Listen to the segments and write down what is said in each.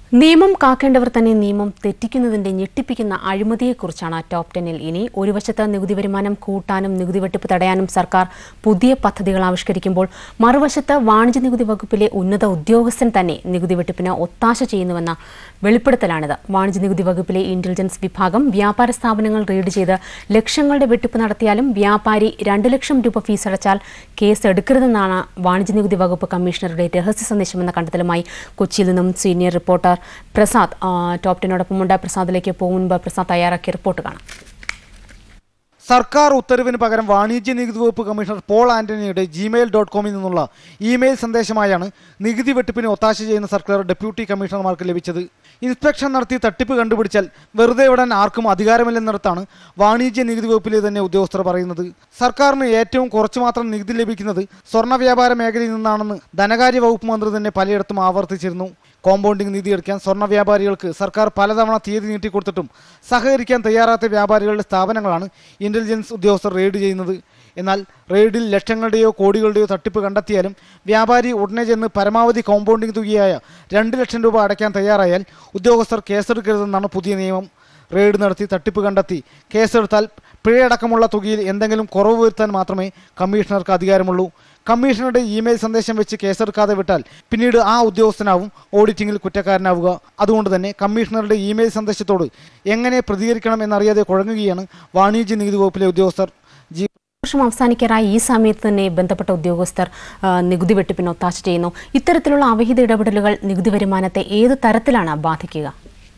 നിയമം കാക്കേണ്ടവർ തന്നെ നിയമം തെറ്റിക്കുന്നതിന്റെ ഞെട്ടിപ്പിക്കുന്ന അഴിമതിയെക്കുറിച്ചാണ് ടോപ്പ് ടെന്നിൽ ഇനി ഒരു വശത്ത് നികുതി വരുമാനം കൂട്ടാനും നികുതി വെട്ടിപ്പ് തടയാനും സർക്കാർ പുതിയ പദ്ധതികൾ ആവിഷ്കരിക്കുമ്പോൾ മറുവശത്ത് വാണിജ്യ നികുതി വകുപ്പിലെ ഉന്നത ഉദ്യോഗസ്ഥൻ തന്നെ നികുതി വെട്ടിപ്പിന് ഒത്താശ ചെയ്യുന്നുവെന്ന വെളിപ്പെടുത്തലാണിത് വാണിജ്യ നികുതി വകുപ്പിലെ ഇന്റലിജൻസ് വിഭാഗം വ്യാപാര സ്ഥാപനങ്ങൾ റെയ്ഡ് ചെയ്ത് ലക്ഷങ്ങളുടെ വെട്ടിപ്പ് നടത്തിയാലും വ്യാപാരി രണ്ട് ലക്ഷം രൂപ ഫീസ് അടച്ചാൽ കേസ് എടുക്കരുതെന്നാണ് വാണിജ്യ നികുതി വകുപ്പ് കമ്മീഷണറുടെ രഹസ്യ സന്ദേശമെന്ന കണ്ടെത്തലുമായി കൊച്ചിയിൽ നിന്നും സീനിയർ റിപ്പോർട്ടർ പ്രസാദ് ആ, ടോപ്പ് ടെന്നോടൊപ്പമുണ്ട് പ്രസാദിലേക്ക് പോകും മുൻപ് പ്രസാദ് തയ്യാറാക്കിയ റിപ്പോർട്ട് കാണാം സർക്കാർ ഉത്തരവിന് പകരം വാണിജ്യ നികുതി വകുപ്പ് കമ്മീഷണർ പോൾ ആന്റണിയുടെ ജിമെയിൽ ഡോട്ട് കോമിൽ നിന്നുള്ള ഇമെയിൽ സന്ദേശമായാണ് നികുതി വെട്ടിപ്പിന് ഒത്താശ ചെയ്യുന്ന സർക്കാർ ഡെപ്യൂട്ടി കമ്മീഷണർമാർക്ക് ലഭിച്ചത് ഇൻസ്പെക്ഷൻ നടത്തി തട്ടിപ്പ് കണ്ടുപിടിച്ചാൽ വെറുതെ വിടാൻ ആർക്കും അധികാരമില്ലെന്നിടത്താണ് വാണിജ്യ നികുതി വകുപ്പിലെ തന്നെ ഉദ്യോഗസ്ഥർ പറയുന്നത് സർക്കാരിന് ഏറ്റവും കുറച്ചു മാത്രം നികുതി ലഭിക്കുന്നത് സ്വർണ്ണ വ്യാപാര മേഖലയിൽ നിന്നാണെന്ന് ധനകാര്യ വകുപ്പ് മന്ത്രി തന്നെ പലയിടത്തും ആവർത്തിച്ചിരുന്നു കോമ്പൗണ്ടിംഗ് നിധി എടുക്കാൻ സ്വർണ്ണ വ്യാപാരികൾക്ക് സർക്കാർ പലതവണ തീയതി നീട്ടിക്കൊടുത്തിട്ടും സഹകരിക്കാൻ തയ്യാറാത്ത വ്യാപാരികളുടെ സ്ഥാപനങ്ങളാണ് ഇന്റലിജൻസ് ഉദ്യോഗസ്ഥർ റെയ്ഡ് ചെയ്യുന്നത് എന്നാൽ റെയ്ഡിൽ ലക്ഷങ്ങളുടെയോ കോടികളുടെയോ തട്ടിപ്പ് കണ്ടെത്തിയാലും വ്യാപാരി ഉടനെ ചെന്ന് പരമാവധി കോമ്പൗണ്ടിംഗ് തുകയായ രണ്ട് ലക്ഷം രൂപ അടയ്ക്കാൻ തയ്യാറായാൽ ഉദ്യോഗസ്ഥർ കേസെടുക്കരുതെന്നാണ് പുതിയ നിയമം റെയ്ഡ് നടത്തി തട്ടിപ്പ് കണ്ടെത്തി കേസെടുത്താൽ പിഴയടക്കമുള്ള തുകയിൽ എന്തെങ്കിലും കുറവ് വരുത്താൻ മാത്രമേ കമ്മീഷണർക്ക് അധികാരമുള്ളൂ കമ്മീഷണറുടെ ഇമെയിൽ സന്ദേശം വെച്ച് കേസെടുക്കാതെ വിട്ടാൽ പിന്നീട് ആ ഉദ്യോഗസ്ഥനാവും ഓഡിറ്റിംഗിൽ കുറ്റക്കാരനാവുക അതുകൊണ്ട് തന്നെ കമ്മീഷണറുടെ ഇമെയിൽ സന്ദേശത്തോട് എങ്ങനെ പ്രതികരിക്കണം എന്നറിയാതെ കുഴങ്ങുകയാണ് വാണിജ്യ നികുതി വകുപ്പിലെ ഉദ്യോഗസ്ഥർ ജി വർഷം അവസാനിക്കാറായി ഈ സമയത്ത് തന്നെ ബന്ധപ്പെട്ട ഉദ്യോഗസ്ഥർ ആ, നികുതി വെട്ടിപ്പിന് ഒത്താശ ചെയ്യുന്നു ഇത്തരത്തിലുള്ള അവിഹിത ഇടപെടലുകൾ നികുതി വരുമാനത്തെ ഏത് തരത്തിലാണ് ബാധിക്കുക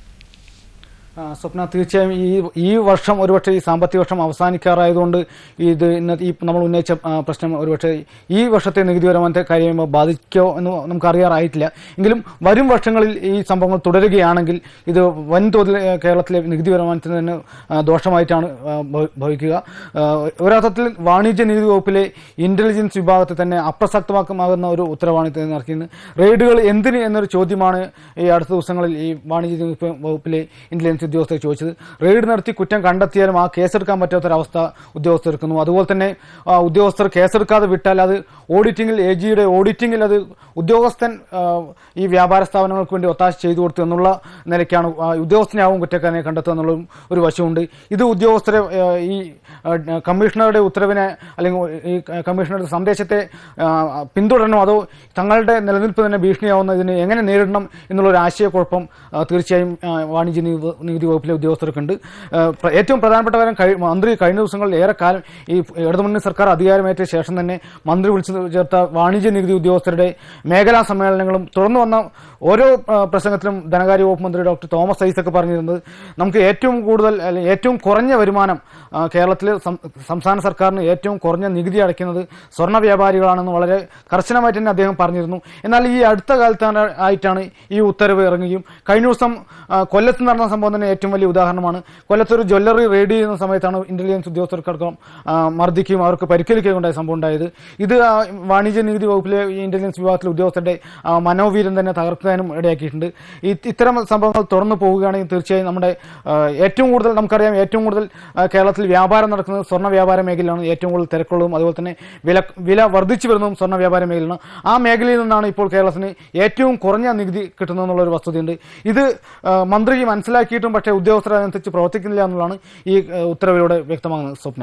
ആ, സ്വപ്ന തീർച്ചയായും ഈ ഈ വർഷം ഒരുപക്ഷെ ഈ സാമ്പത്തിക വർഷം അവസാനിക്കാറായതുകൊണ്ട് ഇത് ഇന്നത്തെ ഈ നമ്മൾ ഉന്നയിച്ച ആ, പ്രശ്നം ഒരുപക്ഷെ ഈ വർഷത്തെ നികുതി വരുമാനത്തെ കാര്യം ബാധിക്കോ എന്ന് നമുക്ക് അറിയാറായിട്ടില്ല എങ്കിലും വരും വർഷങ്ങളിൽ ഈ സംഭവങ്ങൾ തുടരുകയാണെങ്കിൽ ഇത് വൻതോതിൽ ആ, കേരളത്തിലെ നികുതി വരുമാനത്തിന് തന്നെ ആ, ദോഷമായിട്ടാണ് ആ, ഭവ- ഭവിക്കുക ആ, ഒരർത്ഥത്തിൽ വാണിജ്യ നികുതി വകുപ്പിലെ ഇന്റലിജൻസ് വിഭാഗത്തെ തന്നെ അപ്രസക്തമാക്കുമാകുന്ന ഒരു ഉത്തരവാണ് ഇത് നടത്തിയത് റെയ്ഡുകൾ എന്തിന് എന്നൊരു ചോദ്യമാണ് ഈ അടുത്ത ദിവസങ്ങളിൽ ഈ വാണിജ്യ നികുതി വകുപ്പിലെ ഇന്റലിജൻസ് ഉദ്യോഗസ്ഥർ ചോദിച്ചത് റെയ്ഡ് നടത്തി കുറ്റം കണ്ടെത്തിയാലും ആ കേസെടുക്കാൻ പറ്റാത്തൊരവസ്ഥ ഉദ്യോഗസ്ഥർക്കുന്നു അതുപോലെ തന്നെ ആ, ഉദ്യോഗസ്ഥർ കേസെടുക്കാതെ വിട്ടാൽ അത് ഓഡിറ്റിംഗിൽ എ ജിയുടെ ഓഡിറ്റിംഗിൽ അത് ഉദ്യോഗസ്ഥൻ ആ, ഈ വ്യാപാര സ്ഥാപനങ്ങൾക്ക് വേണ്ടി ഒത്താശ ചെയ്തു കൊടുത്തു എന്നുള്ള നിലയ്ക്കാണ് ആ, ഉദ്യോഗസ്ഥനാവും കുറ്റക്കാരനെ കണ്ടെത്തുക എന്നുള്ള ഒരു വശമുണ്ട് ഇത് ഉദ്യോഗസ്ഥരെ ആ, ഈ ആ, കമ്മീഷണറുടെ ഉത്തരവിനെ അല്ലെങ്കിൽ ഈ കമ്മീഷണറുടെ സന്ദേശത്തെ ആ, പിന്തുടരണോ അതോ തങ്ങളുടെ നിലനിൽപ്പ് തന്നെ ഭീഷണിയാവുന്ന ഇതിനെ എങ്ങനെ നേരിടണം എന്നുള്ള ഒരു ആശയക്കുഴപ്പം ആ, തീർച്ചയായും ആ, വാണിജ്യ നികുതി നികുതി വകുപ്പിലെ ഉദ്യോഗസ്ഥർക്കുണ്ട് ആ, പ്ര- ഏറ്റവും പ്രധാനപ്പെട്ട കാര്യം കഴി- മന്ത്രി കഴിഞ്ഞ ദിവസങ്ങളിൽ ഏറെക്കാലം ഈ ഇടതുമുന്നണി സർക്കാർ അധികാരമേറ്റ ശേഷം തന്നെ മന്ത്രി വിളിച്ചു ചേർത്ത വാണിജ്യ നികുതി ഉദ്യോഗസ്ഥരുടെ മേഖലാ സമ്മേളനങ്ങളും തുറന്നു വന്ന ഓരോ ആ, പ്രസംഗത്തിലും ധനകാര്യ വകുപ്പ് മന്ത്രി ഡോക്ടർ തോമസ് ഐസക് പറഞ്ഞിരുന്നത് നമുക്ക് ഏറ്റവും കൂടുതൽ അല്ലെങ്കിൽ ഏറ്റവും കുറഞ്ഞ വരുമാനം ആ, കേരളത്തിൽ സം- സംസ്ഥാന സർക്കാരിന് ഏറ്റവും കുറഞ്ഞ നികുതി അടയ്ക്കുന്നത് സ്വർണ്ണ വ്യാപാരികളാണെന്ന് വളരെ കർശനമായിട്ട് തന്നെ അദ്ദേഹം പറഞ്ഞിരുന്നു എന്നാൽ ഈ അടുത്ത കാലത്താണ് ആയിട്ടാണ് ഈ ഉത്തരവ് ഇറങ്ങുകയും കഴിഞ്ഞ ദിവസം ആ, കൊല്ലത്ത് നടന്ന സംഭവം തന്നെ ഏറ്റവും വലിയ ഉദാഹരണമാണ് കൊല്ലത്ത് ഒരു ജ്വല്ലറി റെയ്ഡ് ചെയ്യുന്ന സമയത്താണ് ഇന്റലിജൻസ് ഉദ്യോഗസ്ഥർക്കടക്കം ആ, മർദ്ദിക്കുകയും അവർക്ക് പരിക്കേൽക്കുകയും ഉണ്ടായ സംഭവം ഉണ്ടായത് ഇത് ആ, വാണിജ്യ നികുതി വകുപ്പിലെ ഈ ഇന്റലിജൻസ് വിഭാഗത്തിലെ ഉദ്യോഗസ്ഥരുടെ ആ, മനോവീര്യം തന്നെ തകർക്കാനും ഇടയാക്കിയിട്ടുണ്ട് ഈ ഇത്തരം സംഭവങ്ങൾ തുറന്നു പോവുകയാണെങ്കിൽ തീർച്ചയായും നമ്മുടെ ആ, ഏറ്റവും കൂടുതൽ നമുക്കറിയാം ഏറ്റവും കൂടുതൽ ആ, കേരളത്തിൽ വ്യാപാരം നടക്കുന്നത് സ്വർണ്ണ വ്യാപാര മേഖലയിലാണ് ഏറ്റവും കൂടുതൽ തിരക്കുള്ളതും അതുപോലെ തന്നെ വില വില വർദ്ധിച്ചു വരുന്നതും സ്വർണ്ണ വ്യാപാര മേഖലയാണ് ആ മേഖലയിൽ നിന്നാണ് ഇപ്പോൾ കേരളത്തിന് ഏറ്റവും കുറഞ്ഞ നികുതി കിട്ടുന്നതെന്നുള്ള ഒരു വസ്തുതയുണ്ട് ഇത് ആ, മന്ത്രി മനസ്സിലാക്കിയിട്ടും പക്ഷേ ഉദ്യോഗസ്ഥർ അതനുസരിച്ച് പ്രവർത്തിക്കുന്നില്ല എന്നുള്ളതാണ് ഈ ആ, ഉത്തരവിലൂടെ വ്യക്തമാകുന്നത് സ്വപ്ന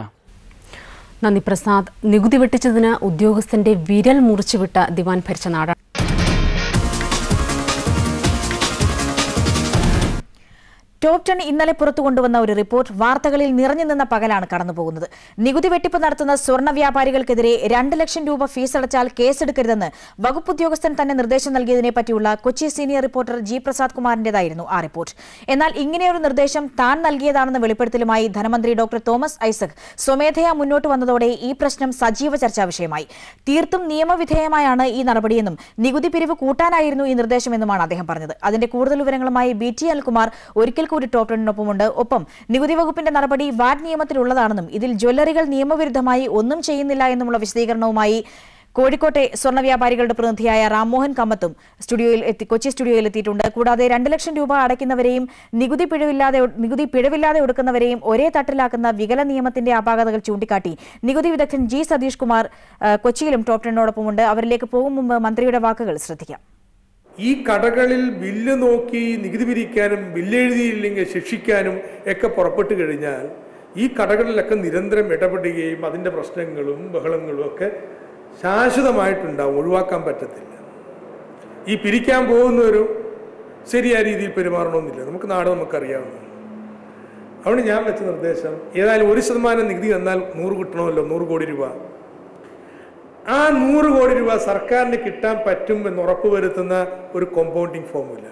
നന്ദി പ്രസാദ് നികുതി വെട്ടിച്ചതിന് ഉദ്യോഗസ്ഥന്റെ വിരൽ മുറിച്ചുവിട്ട ദിവാൻ ഭരിച്ച നാടാണ് ടോപ് ടെൻ ഇന്നലെ പുറത്തു കൊണ്ടുവന്ന ഒരു റിപ്പോർട്ട് വാർത്തകളിൽ നിറഞ്ഞു നിന്ന പകലാണ് കടന്നുപോകുന്നത് നികുതി വെട്ടിപ്പ് നടത്തുന്ന സ്വർണ്ണ വ്യാപാരികൾക്കെതിരെ രണ്ട് ലക്ഷം രൂപ ഫീസ് അടച്ചാൽ കേസെടുക്കരുതെന്ന് വകുപ്പ് ഉദ്യോഗസ്ഥൻ തന്നെ നിർദ്ദേശം നൽകിയതിനെ പറ്റിയുള്ള Kochi senior reporter G Prasad കുമാറിന്റേതായിരുന്നു ആ റിപ്പോർട്ട് എന്നാൽ ഇങ്ങനെയൊരു നിർദ്ദേശം താൻ നൽകിയതാണെന്ന വെളിപ്പെടുത്തലുമായി ധനമന്ത്രി ഡോക്ടർ തോമസ് ഐസക് സ്വമേധയാ മുന്നോട്ട് വന്നതോടെ ഈ പ്രശ്നം സജീവ ചർച്ചാ വിഷയമായി തീർത്തും നിയമവിധേയമായാണ് ഈ നടപടിയെന്നും നികുതി പിരിവ് കൂട്ടാനായിരുന്നു ഈ നിർദ്ദേശമെന്നുമാണ് അദ്ദേഹം പറഞ്ഞത് അതിന്റെ കൂടുതൽ വിവരങ്ങളുമായി ബി ടി അൽകുമാർ ഒരിക്കൽ കൂടി ടോപ് ടെന്നിനൊപ്പമുണ്ട് ഒപ്പം നികുതി വകുപ്പിന്റെ നടപടി വാറ്റ് നിയമത്തിലുള്ളതാണെന്നും ഇതിൽ ജ്വല്ലറികൾ നിയമവിരുദ്ധമായി ഒന്നും ചെയ്യുന്നില്ല എന്നുമുള്ള വിശദീകരണവുമായി കോഴിക്കോട്ടെ സ്വർണ്ണ വ്യാപാരികളുടെ പ്രതിനിധിയായ റാംമോഹൻ കമ്മത്തും സ്റ്റുഡിയോയിൽ എത്തി കൊച്ചി സ്റ്റുഡിയോയിൽ എത്തിയിട്ടുണ്ട് കൂടാതെ രണ്ട് ലക്ഷം രൂപ അടയ്ക്കുന്നവരെയും നികുതി പിഴവില്ലാതെ നികുതി പിഴവില്ലാതെ ഒടുക്കുന്നവരെയും ഒരേ തട്ടിലാക്കുന്ന വികല നിയമത്തിന്റെ അപാകതകൾ ചൂണ്ടിക്കാട്ടി നികുതി വിദഗ്ധൻ ജി സതീഷ് കുമാർ ആ, കൊച്ചിയിലും ടോപ് ടെന്നോടൊപ്പമുണ്ട് അവരിലേക്ക് പോകും മുമ്പ് മന്ത്രിയുടെ വാക്കുകൾ ശ്രദ്ധിക്കാം ഈ കടകളിൽ ബില്ല് നോക്കി നികുതി പിരിക്കാനും ബില്ല് എഴുതിയില്ലെങ്കിൽ ശിക്ഷിക്കാനും ഒക്കെ പുറപ്പെട്ടു കഴിഞ്ഞാൽ ഈ കടകളിലൊക്കെ നിരന്തരം ഇടപെടുകയും അതിൻ്റെ പ്രശ്നങ്ങളും ബഹളങ്ങളും ഒക്കെ ശാശ്വതമായിട്ടുണ്ടാവും ഒഴിവാക്കാൻ പറ്റത്തില്ല ഈ പിരിക്കാൻ പോകുന്നവരും ശരിയായ രീതിയിൽ പെരുമാറണമെന്നില്ല നമുക്ക് നാട് നമുക്കറിയാവുന്നതാണ് അതുകൊണ്ട് ഞാൻ വെച്ച നിർദ്ദേശം ഏതായാലും ഒരു ശതമാനം നികുതി തന്നാൽ നൂറ് കിട്ടണമല്ലോ നൂറ് കോടി രൂപ ആ നൂറ് കോടി രൂപ സർക്കാരിന് കിട്ടാൻ പറ്റും എന്ന് ഉറപ്പുവരുത്തുന്ന ഒരു കോമ്പൗണ്ടിങ് ഫോമുല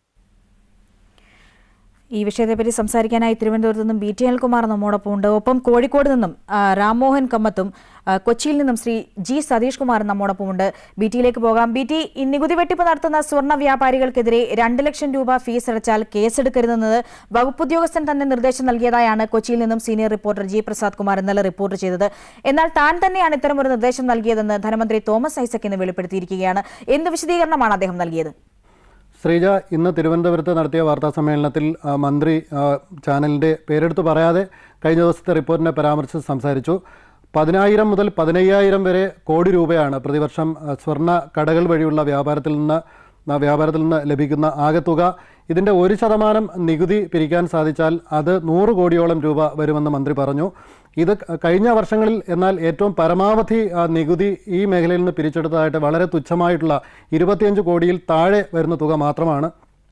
ഈ വിഷയത്തെപ്പറ്റി സംസാരിക്കാനായി തിരുവനന്തപുരത്ത് നിന്നും ബി ടി അനിൽകുമാർ നമ്മോടൊപ്പം ഉണ്ട് ഒപ്പം കോഴിക്കോട് നിന്നും ആ, രാംമോഹൻ കമ്മത്തും ആ, കൊച്ചിയിൽ നിന്നും ശ്രീ ജി സതീഷ് കുമാറും നമ്മോടൊപ്പം ഉണ്ട് ബി ടിയിലേക്ക് പോകാം ബി ടി ഈ നികുതി വെട്ടിപ്പ് നടത്തുന്ന സ്വർണ്ണ വ്യാപാരികൾക്കെതിരെ രണ്ട് ലക്ഷം രൂപ ഫീസ് അടച്ചാൽ കേസെടുക്കരുതെന്നത് വകുപ്പുദ്യോഗസ്ഥൻ തന്നെ നിർദ്ദേശം നൽകിയതായാണ് കൊച്ചിയിൽ നിന്നും senior reporter G Prasad Kumar ഇന്നലെ റിപ്പോർട്ട് ചെയ്തത് എന്നാൽ താൻ തന്നെയാണ് ഇത്തരമൊരു നിർദ്ദേശം നൽകിയതെന്ന് ധനമന്ത്രി തോമസ് ഐസക് ഇന്ന് വെളിപ്പെടുത്തിയിരിക്കുകയാണ് എന്ത് വിശദീകരണമാണ് അദ്ദേഹം നൽകിയത് ശ്രീജ ഇന്ന് തിരുവനന്തപുരത്ത് നടത്തിയ വാർത്താ സമ്മേളനത്തിൽ ആ, മന്ത്രി ആ, ചാനലിൻ്റെ പേരെടുത്ത് പറയാതെ കഴിഞ്ഞ ദിവസത്തെ റിപ്പോർട്ടിനെ പരാമർശിച്ച് സംസാരിച്ചു പതിനായിരം മുതൽ പതിനയ്യായിരം വരെ കോടി രൂപയാണ് പ്രതിവർഷം ആ, സ്വർണ്ണ കടകൾ വഴിയുള്ള വ്യാപാരത്തിൽ നിന്ന് ആ, വ്യാപാരത്തിൽ നിന്ന് ലഭിക്കുന്ന ആകെ തുക ഇതിൻ്റെ ഒരു ശതമാനം നികുതി പിരിക്കാൻ സാധിച്ചാൽ അത് നൂറ് കോടിയോളം രൂപ വരുമെന്ന് മന്ത്രി പറഞ്ഞു ഇത് ക- കഴിഞ്ഞ വർഷങ്ങളിൽ എന്നാൽ ഏറ്റവും പരമാവധി ആ, നികുതി ഈ മേഖലയിൽ നിന്ന് പിരിച്ചെടുത്തതായിട്ട് വളരെ തുച്ഛമായിട്ടുള്ള ഇരുപത്തിയഞ്ച് കോടിയിൽ താഴെ വരുന്ന തുക മാത്രമാണ്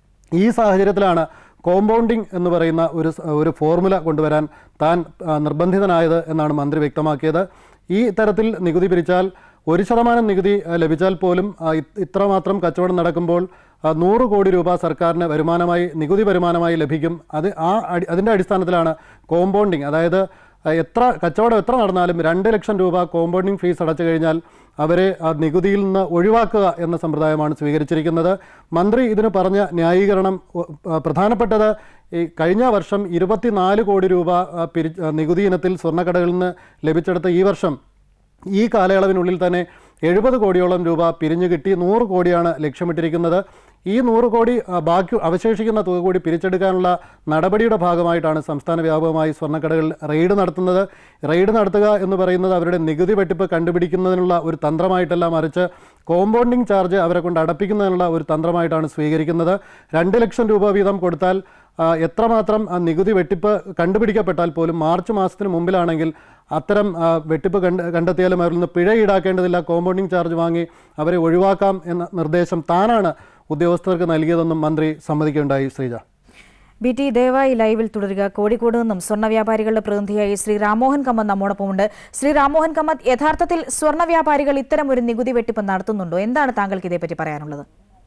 ഈ സാഹചര്യത്തിലാണ് കോമ്പൗണ്ടിംഗ് എന്ന് പറയുന്ന ഒരു സ- ഒരു ഫോർമുല കൊണ്ടുവരാൻ താൻ ആ, നിർബന്ധിതനായത് എന്നാണ് മന്ത്രി വ്യക്തമാക്കിയത് ഈ തരത്തിൽ നികുതി പിരിച്ചാൽ ഒരു ശതമാനം നികുതി ആ, ലഭിച്ചാൽ പോലും ആ, ഇ- ഇത്രമാത്രം കച്ചവടം നടക്കുമ്പോൾ ആ, നൂറ് കോടി രൂപ സർക്കാരിന് വരുമാനമായി നികുതി വരുമാനമായി ലഭിക്കും അത് ആ അടി- അതിൻ്റെ അടിസ്ഥാനത്തിലാണ് കോമ്പൗണ്ടിങ് അതായത് ആ, എത്ര കച്ചവടം എത്ര നടന്നാലും രണ്ട് ലക്ഷം രൂപ കോമ്പൗണ്ടിങ് ഫീസ് അടച്ചു കഴിഞ്ഞാൽ അവരെ ആ നികുതിയിൽ നിന്ന് ഒഴിവാക്കുക എന്ന സമ്പ്രദായമാണ് സ്വീകരിച്ചിരിക്കുന്നത് മന്ത്രി ഇതിന് പറഞ്ഞ ന്യായീകരണം ഒ- ആ, പ്രധാനപ്പെട്ടത് ഈ കഴിഞ്ഞ വർഷം ഇരുപത്തിനാല് കോടി രൂപ ആ, പിരി ആ, നികുതി ഇനത്തിൽ സ്വർണ്ണക്കടകളിൽ നിന്ന് ലഭിച്ചെടുത്ത ഈ വർഷം ഈ കാലയളവിനുള്ളിൽ തന്നെ എഴുപത് കോടിയോളം രൂപ പിരിഞ്ഞു കിട്ടി നൂറ് കോടിയാണ് ലക്ഷ്യമിട്ടിരിക്കുന്നത് ഈ നൂറ് കോടി ആ, ബാക്കി അവശേഷിക്കുന്ന തുക കൂടി പിരിച്ചെടുക്കാനുള്ള നടപടിയുടെ ഭാഗമായിട്ടാണ് സംസ്ഥാന വ്യാപകമായി സ്വർണ്ണക്കടകളിൽ റെയ്ഡ് നടത്തുന്നത് റെയ്ഡ് നടത്തുക എന്ന് പറയുന്നത് അവരുടെ നികുതി വെട്ടിപ്പ് കണ്ടുപിടിക്കുന്നതിനുള്ള ഒരു തന്ത്രമായിട്ടല്ല മറിച്ച് കോമ്പൗണ്ടിങ് ചാർജ് അവരെ കൊണ്ട് അടപ്പിക്കുന്നതിനുള്ള ഒരു തന്ത്രമായിട്ടാണ് സ്വീകരിക്കുന്നത് രണ്ട് ലക്ഷം രൂപ വീതം കൊടുത്താൽ ആ, എത്രമാത്രം ആ, നികുതി വെട്ടിപ്പ് കണ്ടുപിടിക്കപ്പെട്ടാൽ പോലും മാർച്ച് മാസത്തിന് മുമ്പിലാണെങ്കിൽ അത്തരം ആ, വെട്ടിപ്പ് കണ്ട് കണ്ടെത്തിയാലും അവരിൽ നിന്ന് പിഴ ഈടാക്കേണ്ടതില്ല കോമ്പൗണ്ടിങ് ചാർജ് വാങ്ങി അവരെ ഒഴിവാക്കാം എന്ന നിർദ്ദേശം താനാണ് ഉദ്യോഗസ്ഥർക്ക് നൽകിയതെന്നും മന്ത്രി സമ്മതിക്കുകയുണ്ടായി ശ്രീജ ബി ടി ദയവായി ലൈവിൽ തുടരുക കോഴിക്കോട് നിന്നും സ്വർണ്ണ വ്യാപാരികളുടെ പ്രതിനിധിയായി ശ്രീ രാമോഹൻ കമ്മത്ത് നമ്മോടൊപ്പമുണ്ട് ശ്രീ രാമോഹൻ കമ്മത്ത് യഥാർത്ഥത്തിൽ സ്വർണ്ണ വ്യാപാരികൾ ഇത്തരം ഒരു നികുതി വെട്ടിപ്പ് നടത്തുന്നുണ്ടോ എന്താണ് താങ്കൾക്ക് ഇതേപ്പറ്റി പറയാനുള്ളത്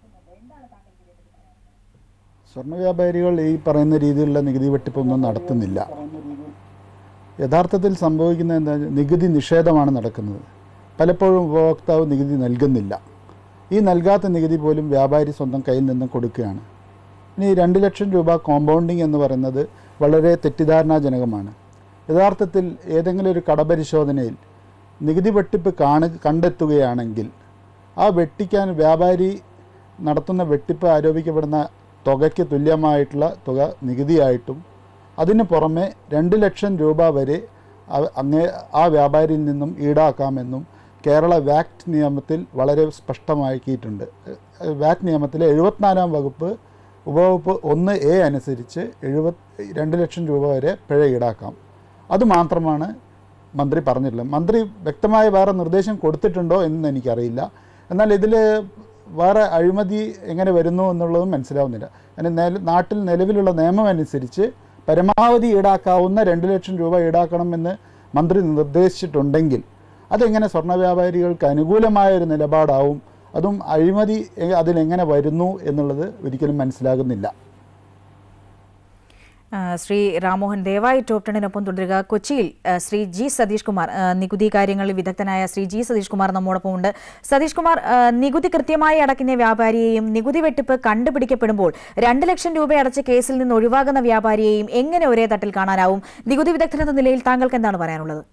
സ്വർണ്ണ വ്യാപാരികൾ ഈ പറയുന്ന രീതിയിലുള്ള നികുതി വെട്ടിപ്പൊന്നും നടത്തുന്നില്ല യഥാർത്ഥത്തിൽ സംഭവിക്കുന്ന എന്താ നികുതി നിഷേധമാണ് നടക്കുന്നത് പലപ്പോഴും ഉപഭോക്താവ് നികുതി നൽകുന്നില്ല ഈ നൽകാത്ത നികുതി പോലും വ്യാപാരി സ്വന്തം കയ്യിൽ നിന്നും കൊടുക്കുകയാണ് ഇനി രണ്ട് ലക്ഷം രൂപ കോമ്പൗണ്ടിങ് എന്ന് പറയുന്നത് വളരെ തെറ്റിദ്ധാരണാജനകമാണ് യഥാർത്ഥത്തിൽ ഏതെങ്കിലും ഒരു കടപരിശോധനയിൽ നികുതി വെട്ടിപ്പ് കാണു കണ്ടെത്തുകയാണെങ്കിൽ ആ വെട്ടിക്കാൻ വ്യാപാരി നടത്തുന്ന വെട്ടിപ്പ് ആരോപിക്കപ്പെടുന്ന തുകയ്ക്ക് തുല്യമായിട്ടുള്ള തുക നികുതിയായിട്ടും അതിന് പുറമെ രണ്ട് ലക്ഷം രൂപ വരെ അ- അങ്ങേ ആ വ്യാപാരിയിൽ നിന്നും ഈടാക്കാമെന്നും കേരള വാക്ട് നിയമത്തിൽ വളരെ സ്പഷ്ടമാക്കിയിട്ടുണ്ട് എഹ് വാക്ട് നിയമത്തിലെ എഴുപത്തിനാലാം വകുപ്പ് ഉപവകുപ്പ് ഒന്ന് എ അനുസരിച്ച് എഴുപത് രണ്ട് ലക്ഷം രൂപ വരെ പിഴ ഈടാക്കാം അതുമാത്രമാണ് മന്ത്രി പറഞ്ഞിട്ടുള്ളത് മന്ത്രി വ്യക്തമായ വേറെ നിർദ്ദേശം കൊടുത്തിട്ടുണ്ടോ എന്ന് എനിക്കറിയില്ല എന്നാൽ ഇതിൽ വേറെ അഴിമതി എങ്ങനെ വരുന്നു എന്നുള്ളതും മനസ്സിലാവുന്നില്ല അതിന് നില നാട്ടിൽ നിലവിലുള്ള നിയമം അനുസരിച്ച് പരമാവധി ഈടാക്കാവുന്ന രണ്ട് ലക്ഷം രൂപ ഈടാക്കണമെന്ന് മന്ത്രി നിർദ്ദേശിച്ചിട്ടുണ്ടെങ്കിൽ അതെങ്ങനെ സ്വർണ്ണ വ്യാപാരികൾക്ക് അനുകൂലമായ ഒരു നിലപാടാവും അതും അഴിമതി എ- അതിലെങ്ങനെ വരുന്നു എന്നുള്ളത് ഒരിക്കലും മനസ്സിലാകുന്നില്ല ആ, ശ്രീ രാമോഹൻ ദയവായി ടോപ് ടെണിനൊപ്പം തുടരുക കൊച്ചിയിൽ ആ, ശ്രീ ജി സതീഷ് കുമാർ ആ, നികുതി കാര്യങ്ങളിൽ വിദഗ്ധനായ ശ്രീ ജി സതീഷ് കുമാർ നമ്മോടൊപ്പം ഉണ്ട് സതീഷ് കുമാർ ആ, നികുതി കൃത്യമായി അടയ്ക്കുന്ന വ്യാപാരിയെയും നികുതി വെട്ടിപ്പ് കണ്ടുപിടിക്കപ്പെടുമ്പോൾ രണ്ട് ലക്ഷം രൂപ അടച്ച കേസിൽ നിന്ന് ഒഴിവാകുന്ന വ്യാപാരിയെയും എങ്ങനെ ഒരേ തട്ടിൽ കാണാനാവും നികുതി വിദഗ്ധൻ എന്ന നിലയിൽ താങ്കൾക്ക് എന്താണ് പറയാനുള്ളത്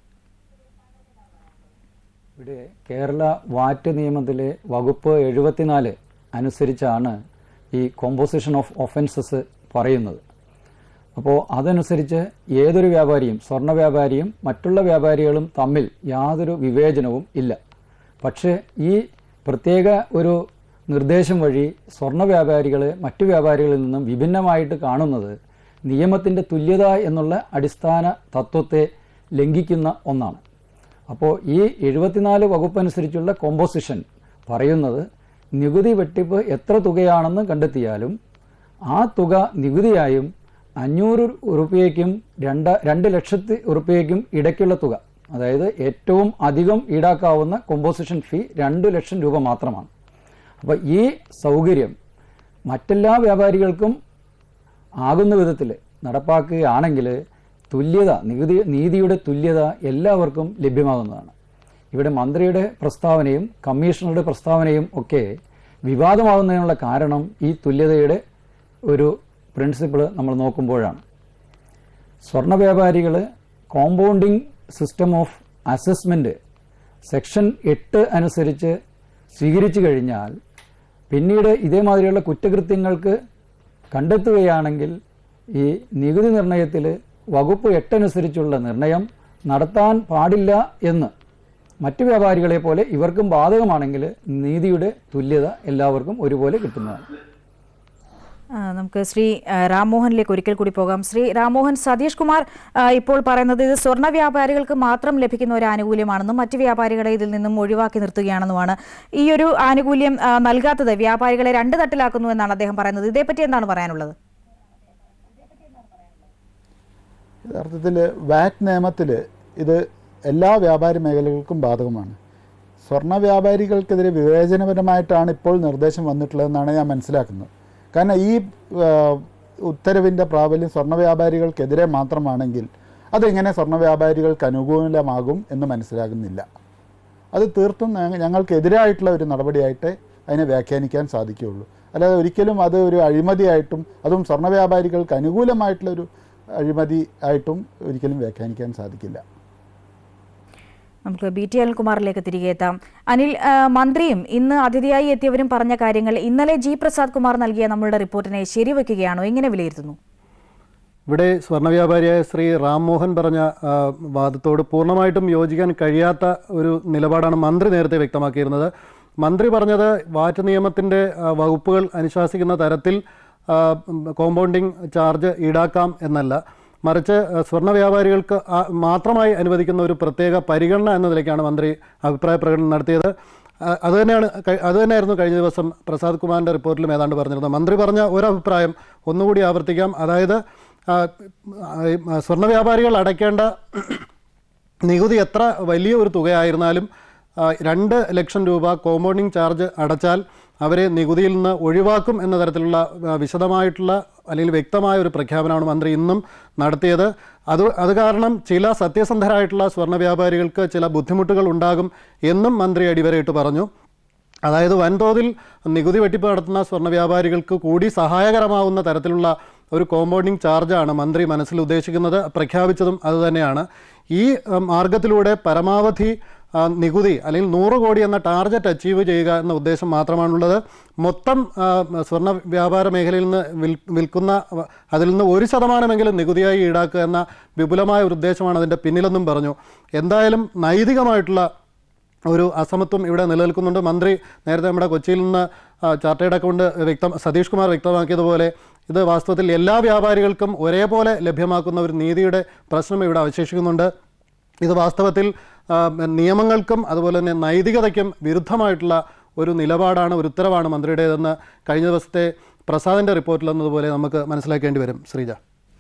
ഇവിടെ കേരള വാറ്റ് നിയമത്തിലെ വകുപ്പ് എഴുപത്തിനാല് അനുസരിച്ചാണ് ഈ കോമ്പോസിഷൻ ഓഫ് ഒഫൻസസ് പറയുന്നത് അപ്പോൾ അതനുസരിച്ച് ഏതൊരു വ്യാപാരിയും സ്വർണ്ണ വ്യാപാരിയും മറ്റുള്ള വ്യാപാരികളും തമ്മിൽ യാതൊരു വിവേചനവും ഇല്ല പക്ഷേ ഈ പ്രത്യേക ഒരു നിർദ്ദേശം വഴി സ്വർണ്ണ വ്യാപാരികളെ മറ്റു വ്യാപാരികളിൽ നിന്നും വിഭിന്നമായിട്ട് കാണുന്നത് നിയമത്തിൻ്റെ തുല്യത എന്നുള്ള അടിസ്ഥാന തത്വത്തെ ലംഘിക്കുന്ന ഒന്നാണ് അപ്പോൾ ഈ എഴുപത്തിനാല് വകുപ്പനുസരിച്ചുള്ള കോമ്പോസിഷൻ പറയുന്നത് നികുതി വെട്ടിപ്പ് എത്ര തുകയാണെന്ന് കണ്ടെത്തിയാലും ആ തുക നികുതിയായും അഞ്ഞൂറ് ഉറുപ്പ്യയ്ക്കും രണ്ട് രണ്ട് ലക്ഷത്തി ഉറുപ്പ്യയ്ക്കും ഇടയ്ക്കുള്ള തുക അതായത് ഏറ്റവും അധികം ഈടാക്കാവുന്ന കോമ്പോസിഷൻ ഫീ രണ്ട് ലക്ഷം രൂപ മാത്രമാണ് അപ്പോൾ ഈ സൗകര്യം മറ്റെല്ലാ വ്യാപാരികൾക്കും ആകുന്ന വിധത്തിൽ നടപ്പാക്കുകയാണെങ്കിൽ തുല്യത നികുതി നീതിയുടെ തുല്യത എല്ലാവർക്കും ലഭ്യമാകുന്നതാണ് ഇവിടെ മന്ത്രിയുടെ പ്രസ്താവനയും കമ്മീഷണറുടെ പ്രസ്താവനയും ഒക്കെ വിവാദമാകുന്നതിനുള്ള കാരണം ഈ തുല്യതയുടെ ഒരു പ്രിൻസിപ്പിൾ നമ്മൾ നോക്കുമ്പോഴാണ് സ്വർണ്ണ വ്യാപാരികൾ compounding system of assessment section എട്ട് അനുസരിച്ച് സ്വീകരിച്ചു കഴിഞ്ഞാൽ പിന്നീട് ഇതേമാതിരിയുള്ള കുറ്റകൃത്യങ്ങൾക്ക് കണ്ടെത്തുകയാണെങ്കിൽ ഈ നികുതി നിർണയത്തിൽ വകുപ്പ് എട്ടനുസരിച്ചുള്ള നിർണയം നടത്താൻ പാടില്ല എന്ന് മറ്റു വ്യാപാരികളെ പോലെ ഇവർക്കും ബാധകമാണെങ്കിൽ നീതിയുടെ തുല്യത എല്ലാവർക്കും ഒരുപോലെ കിട്ടുന്നതാണ് ആ, നമുക്ക് ശ്രീ ആ, രാംമോഹനിലേക്ക് ഒരിക്കൽ കൂടി പോകാം ശ്രീ രാംമോഹൻ സതീഷ് കുമാർ ആ, ഇപ്പോൾ പറയുന്നത് ഇത് സ്വർണ്ണ വ്യാപാരികൾക്ക് മാത്രം ലഭിക്കുന്ന ഒരു ആനുകൂല്യമാണെന്നും മറ്റ് വ്യാപാരികളെ ഇതിൽ നിന്നും ഒഴിവാക്കി നിർത്തുകയാണെന്നുമാണ് ഈ ഒരു ആനുകൂല്യം ആ, നൽകാത്തത് വ്യാപാരികളെ രണ്ട് തട്ടിലാക്കുന്നു എന്നാണ് അദ്ദേഹം പറയുന്നത് ഇതേപ്പറ്റി എന്താണ് പറയാനുള്ളത് യഥാർത്ഥത്തിൽ വാറ്റ് നിയമത്തിൽ ഇത് എല്ലാ വ്യാപാരി മേഖലകൾക്കും ബാധകമാണ് സ്വർണ്ണ വ്യാപാരികൾക്കെതിരെ വിവേചനപരമായിട്ടാണ് ഇപ്പോൾ നിർദ്ദേശം വന്നിട്ടുള്ളതെന്നാണ് ഞാൻ മനസ്സിലാക്കുന്നത് കാരണം ഈ ആ, ഉത്തരവിൻ്റെ പ്രാബല്യം സ്വർണ്ണ വ്യാപാരികൾക്കെതിരെ മാത്രമാണെങ്കിൽ അതെങ്ങനെ സ്വർണ്ണ വ്യാപാരികൾക്ക് അനുകൂലമാകും എന്ന് മനസ്സിലാകുന്നില്ല അത് തീർത്തും ഞങ്ങ- ഞങ്ങൾക്കെതിരായിട്ടുള്ള ഒരു നടപടിയായിട്ട് അതിനെ വ്യാഖ്യാനിക്കാൻ സാധിക്കുകയുള്ളൂ അല്ലാതെ ഒരിക്കലും അത് ഒരു അഴിമതിയായിട്ടും അതും സ്വർണ്ണ വ്യാപാരികൾക്ക് അനുകൂലമായിട്ടുള്ള ഒരു അഴിമതി ആയിട്ടും ഒരിക്കലും വ്യാഖ്യാനിക്കാൻ സാധിക്കില്ല നമുക്ക് ബി ടി അനിൽകുമാറിലേക്ക് തിരികെ എത്താം അനിൽ ആ, മന്ത്രിയും ഇന്ന് അതിഥിയായി എത്തിയവരും പറഞ്ഞ കാര്യങ്ങൾ ഇന്നലെ ജി പ്രസാദ് കുമാർ നൽകിയ നമ്മളുടെ റിപ്പോർട്ടിനെ ശരിവെക്കുകയാണോ എങ്ങനെ വിലയിരുത്തുന്നു ഇവിടെ സ്വർണ്ണ വ്യാപാരിയായ ശ്രീ റാംമോഹൻ പറഞ്ഞ ആ, വാദത്തോട് പൂർണ്ണമായിട്ടും യോജിക്കാൻ കഴിയാത്ത ഒരു നിലപാടാണ് മന്ത്രി നേരത്തെ വ്യക്തമാക്കിയിരുന്നത് മന്ത്രി പറഞ്ഞത് വാറ്റ് നിയമത്തിൻ്റെ ആ, വകുപ്പുകൾ അനുശാസിക്കുന്ന തരത്തിൽ ആ, കോമ്പൗണ്ടിങ് ചാർജ് ഈടാക്കാം എന്നല്ല മറിച്ച് ആ, സ്വർണ്ണ വ്യാപാരികൾക്ക് ആ, മാത്രമായി അനുവദിക്കുന്ന ഒരു പ്രത്യേക പരിഗണന എന്ന നിലയ്ക്കാണ് മന്ത്രി അഭിപ്രായ പ്രകടനം നടത്തിയത് ആ, അത് തന്നെയാണ് കഴി- അത് തന്നെയായിരുന്നു കഴിഞ്ഞ ദിവസം പ്രസാദ് കുമാറിൻ്റെ റിപ്പോർട്ടിലും ഏതാണ്ട് പറഞ്ഞിരുന്നത് മന്ത്രി പറഞ്ഞ ഒരഭിപ്രായം ഒന്നുകൂടി ആവർത്തിക്കാം അതായത് ആ, ആ, സ്വർണ്ണ വ്യാപാരികൾ അടയ്ക്കേണ്ട നികുതി എത്ര വലിയ ഒരു തുകയായിരുന്നാലും ആ, രണ്ട് ലക്ഷം രൂപ കോമ്പൗണ്ടിങ് ചാർജ് അടച്ചാൽ അവരെ നികുതിയിൽ നിന്ന് ഒഴിവാക്കും എന്ന തരത്തിലുള്ള ആ, വിശദമായിട്ടുള്ള അല്ലെങ്കിൽ വ്യക്തമായ ഒരു പ്രഖ്യാപനമാണ് മന്ത്രി ഇന്നും നടത്തിയത് അത് അത് കാരണം ചില സത്യസന്ധരായിട്ടുള്ള സ്വർണ്ണ വ്യാപാരികൾക്ക് ചില ബുദ്ധിമുട്ടുകൾ ഉണ്ടാകും എന്നും മന്ത്രി അടിവരയിട്ട് പറഞ്ഞു അതായത് വൻതോതിൽ നികുതി വെട്ടിപ്പ് നടത്തുന്ന സ്വർണ്ണ വ്യാപാരികൾക്ക് കൂടി സഹായകരമാവുന്ന തരത്തിലുള്ള ഒരു കോമ്പൗണ്ടിങ് ചാർജാണ് മന്ത്രി മനസ്സിൽ ഉദ്ദേശിക്കുന്നത് പ്രഖ്യാപിച്ചതും അതുതന്നെയാണ് ഈ അഹ്, മാർഗത്തിലൂടെ പരമാവധി ആ, നികുതി അല്ലെങ്കിൽ നൂറ് കോടി എന്ന ടാർഗറ്റ് അച്ചീവ് ചെയ്യുക എന്ന ഉദ്ദേശം മാത്രമാണുള്ളത് മൊത്തം ആ, സ്വർണ്ണ വ്യാപാര മേഖലയിൽ നിന്ന് വിൽ വിൽക്കുന്ന വ- അതിൽ നിന്ന് ഒരു ശതമാനമെങ്കിലും നികുതിയായി ഈടാക്കുക എന്ന വിപുലമായ ഒരു ഉദ്ദേശമാണ് അതിൻ്റെ പിന്നിലെന്നും പറഞ്ഞു എന്തായാലും നൈതികമായിട്ടുള്ള ഒരു അസമത്വം ഇവിടെ നിലനിൽക്കുന്നുണ്ട് മന്ത്രി നേരത്തെ നമ്മുടെ കൊച്ചിയിൽ നിന്ന് ആ, ചാർട്ടേഡ് അക്കൗണ്ട് വ്യക്തം സതീഷ് കുമാർ വ്യക്തമാക്കിയതുപോലെ ഇത് വാസ്തവത്തിൽ എല്ലാ വ്യാപാരികൾക്കും ഒരേപോലെ ലഭ്യമാക്കുന്ന ഒരു നീതിയുടെ പ്രശ്നം ഇവിടെ അവശേഷിക്കുന്നുണ്ട് ഇത് വാസ്തവത്തിൽ ആ, നിയമങ്ങൾക്കും അതുപോലെ തന്നെ നൈതികതയ്ക്കും വിരുദ്ധമായിട്ടുള്ള ഒരു നിലപാടാണ് ഒരു ഉത്തരവാണ് മന്ത്രിയുടേതെന്ന് കഴിഞ്ഞ ദിവസത്തെ പ്രസാദിൻ്റെ റിപ്പോർട്ടിൽ എന്നതുപോലെ നമുക്ക് മനസ്സിലാക്കേണ്ടി വരും ശ്രീജ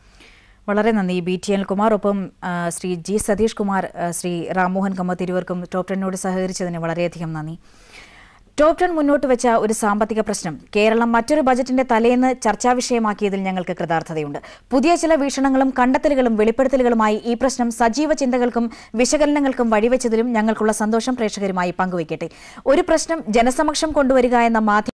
വളരെ നന്ദി ബി ടി എൽ കുമാർ ഒപ്പം ആ, ശ്രീ ജി സതീഷ് കുമാർ ആ, ശ്രീ രാംമോഹൻ കമ്മത്ത് ഇരുവർക്കും ടോപ് ടെന്നോട് സഹകരിച്ചതിന് വളരെയധികം നന്ദി ടോപ് ടെൻ മുന്നോട്ട് വെച്ച ഒരു സാമ്പത്തിക പ്രശ്നം കേരളം മറ്റൊരു ബജറ്റിന്റെ തലേന്ന് ചർച്ചാ വിഷയമാക്കിയതിൽ ഞങ്ങൾക്ക് കൃതാർത്ഥതയുണ്ട് പുതിയ ചില വീക്ഷണങ്ങളും കണ്ടെത്തലുകളും വെളിപ്പെടുത്തലുകളുമായി ഈ പ്രശ്നം സജീവ ചിന്തകൾക്കും വിശകലനങ്ങൾക്കും വഴിവെച്ചതിലും ഞങ്ങൾക്കുള്ള സന്തോഷം പ്രേക്ഷകരുമായി പങ്കുവയ്ക്കട്ടെ ഒരു പ്രശ്നം ജനസമക്ഷം കൊണ്ടുവരിക എന്ന മാധ്യമ